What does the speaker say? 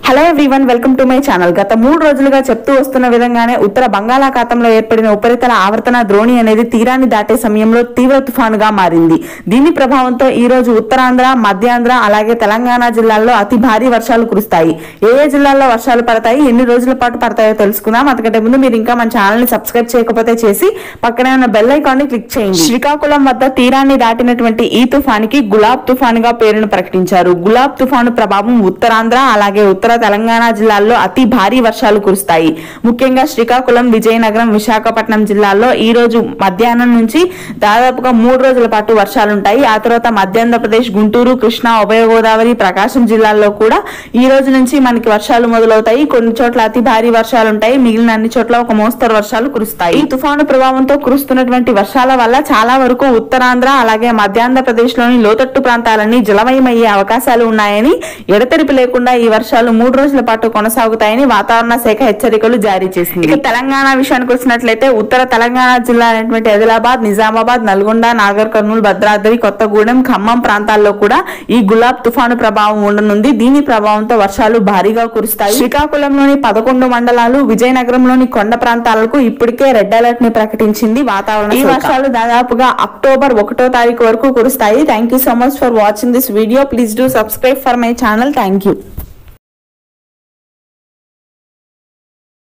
hello everyone welcome to my channel గత మూడు రోజులుగా చెప్తూ వస్తున్న విధంగానే ఉత్తర బంగాళాఖాతంలో ఏర్పడిన ఉపరితల ఆవర్తన ద్రోణి అనేది తీరాన్ని దాటే సమయంలో తీవ్ర తుఫానుగా మారింది దీని ప్రభావంతో ఈ రోజు ఉత్తరాంధ్ర మధ్యాంధ్ర అలాగే తెలంగాణ జిల్లాల్లో అతి భారీ వర్షాలు కురుస్తాయి ఏ ఏ జిల్లాల్లో వర్షాలు పడతాయి ఎన్ని రోజుల పాటు పడతాయో తెలుసుకుందాం అంతకంటే ముందు మీరు ఇంకా మన ఛానల్ ని సబ్స్క్రైబ్ చేయకపోతే చేసి పక్కనే ఉన్న బెల్ ఐకాన్ ని క్లిక్ చేయండి శ్రీకాకుళం వద్ద తీరాన్ని దాటినటువంటి ఈ తుఫానికి గులాబ్ తుఫాన్ గా పేరును ప్రకటించారు గులాబ్ తుఫాను ప్రభావం ఉత్తరాంధ్ర అలాగే ఉత్తర తెలంగాణ జిల్లాల్లో అతి భారీ వర్షాలు కురుస్తాయి ముఖ్యంగా శ్రీకాకుళం విజయనగరం విశాఖపట్నం జిల్లాల్లో ఈ రోజు మధ్యాహ్నం నుంచి దాదాపుగా మూడు రోజుల పాటు వర్షాలుంటాయి ఆ తర్వాత మధ్యాంధ్రప్రదేశ్ గుంటూరు కృష్ణా ఉభయ గోదావరి ప్రకాశం జిల్లాల్లో కూడా ఈ రోజు నుంచి మనకి వర్షాలు మొదలవుతాయి కొన్ని చోట్ల అతి భారీ వర్షాలు ఉంటాయి మిగిలిన అన్ని చోట్ల ఒక మోస్తరు వర్షాలు కురుస్తాయి ఈ తుఫాను ప్రభావంతో కురుస్తున్నటువంటి వర్షాల వల్ల చాలా వరకు ఉత్తరాంధ్ర అలాగే మధ్యాంధ్రప్రదేశ్ లోని లోతట్టు ప్రాంతాలన్నీ జలమయమయ్యే అవకాశాలు ఉన్నాయని ఎడతెరిపి లేకుండా ఈ వర్షాలు మూడు రోజుల పాటు కొనసాగుతాయని వాతావరణ శాఖ హెచ్చరికలు జారీ చేసింది ఇక తెలంగాణ విషయానికి వచ్చినట్లయితే ఉత్తర తెలంగాణ జిల్లా అయినటువంటి ఆదిలాబాద్ నిజామాబాద్ నల్గొండ నాగర్ కర్నూలు భద్రాద్రి కొత్తగూడెం ఖమ్మం ప్రాంతాల్లో కూడా ఈ గులాబ్ తుఫాను ప్రభావం ఉండనుంది దీని ప్రభావంతో వర్షాలు భారీగా కురుస్తాయి శ్రీకాకుళంలోని పదకొండు మండలాలు విజయనగరంలోని కొండ ప్రాంతాలకు ఇప్పటికే రెడ్ అలర్ట్ ని ప్రకటించింది వాతావరణ ఈ వర్షాలు దాదాపుగా అక్టోబర్ ఒకటో తారీఖు వరకు కురుస్తాయి thank you so much for watching this video please do subscribe for my channel thank you